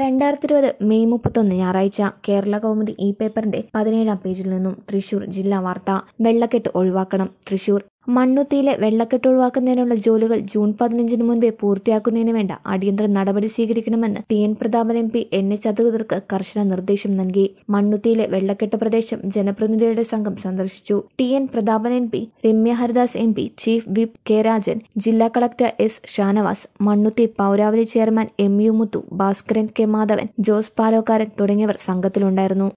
രണ്ടായിരത്തി ഇരുപത് മെയ് മുപ്പത്തൊന്ന് ഞായറാഴ്ച കേരള കൗമുദി ഇ പേപ്പറിന്റെ പതിനേഴാം പേജിൽ നിന്നും തൃശൂർ ജില്ലാ വാർത്ത വെള്ളക്കെട്ട് ഒഴിവാക്കണം തൃശൂർ മണ്ണുത്തിയിലെ വെള്ളക്കെട്ട് ഒഴിവാക്കുന്നതിനുള്ള ജോലികൾ ജൂൺ പതിനഞ്ചിന് മുൻപേ പൂർത്തിയാക്കുന്നതിന് വേണ്ട അടിയന്തര നടപടി സ്വീകരിക്കണമെന്ന് T N Prathapan M P N H അധികൃതർക്ക് കർശന നിർദ്ദേശം നൽകി മണ്ണുത്തിയിലെ വെള്ളക്കെട്ട് പ്രദേശം ജനപ്രതിനിധികളുടെ സംഘം സന്ദർശിച്ചു T N Prathapan M P Ramya Haridas M P chief whip K Rajan ജില്ലാ കളക്ടർ എസ് ഷാനവാസ് മണ്ണുത്തി പൌരാവലി chairman M U Muthu Bhaskaran K Madhavan Jose Palokkaran തുടങ്ങിയവർ സംഘത്തിലുണ്ടായിരുന്നു